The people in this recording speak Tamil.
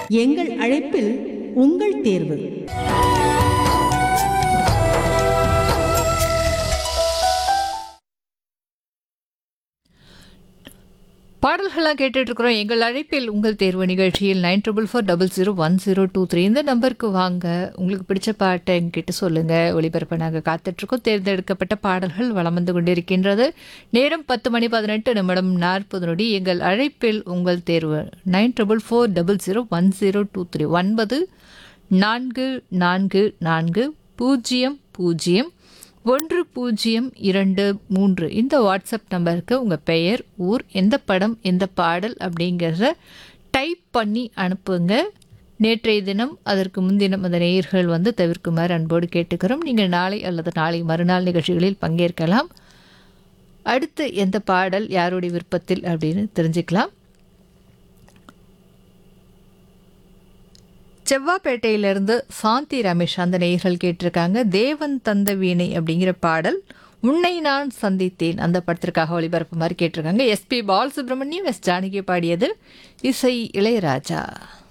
எங்கள் அழைப்பில் உங்கள் தேர்வு பாடல்களாக கேட்டுட்டு இருக்கிறோம் எங்கள் அழைப்பில் உங்கள் தேர்வு நிகழ்ச்சியில் nine triple four double zero one zero two three இந்த நம்பருக்கு வாங்க உங்களுக்கு பிடிச்ச பாட்டை எங்கிட்ட சொல்லுங்கள் ஒளிபரப்ப நாங்கள் காத்துட்ருக்கோம் தேர்ந்தெடுக்கப்பட்ட பாடல்கள் வளம் வந்து கொண்டிருக்கின்றது நேரம் பத்து மணி பதினெட்டு நிமிடம் நாற்பது நொடி எங்கள் அழைப்பில் உங்கள் தேர்வு nine triple four double zero one zero two three ஒன்பது நான்கு நான்கு நான்கு பூஜ்ஜியம் பூஜ்ஜியம் ஒன்று பூஜ்ஜியம் இரண்டு மூன்று இந்த வாட்ஸ்அப் நம்பருக்கு உங்கள் பெயர் ஊர் எந்த படம் எந்த பாடல் அப்படிங்கிறத டைப் பண்ணி அனுப்புங்க நேற்றைய தினம் அதற்கு முன்தினம் அந்த நேயர்கள் வந்து தவிர்க்குமாறு அன்போடு கேட்டுக்கிறோம் நீங்கள் நாளை அல்லது நாளை மறுநாள் நிகழ்ச்சிகளில் பங்கேற்கலாம் அடுத்து எந்த பாடல் யாருடைய விருப்பத்தில் அப்படின்னு தெரிஞ்சுக்கலாம் செவ்வாப்பேட்டையிலிருந்து சாந்தி ரமேஷ் அந்த நேயர்கள் கேட்டிருக்காங்க தேவன் தந்த வீணை அப்படிங்கிற பாடல் உன்னை நான் சந்தித்தேன் அந்த படத்திற்காக ஒளிபரப்பு மாதிரி கேட்டிருக்காங்க எஸ்பி பாலசுப்ரமணியம் எஸ் ஜானகி பாடியது இசை இளையராஜா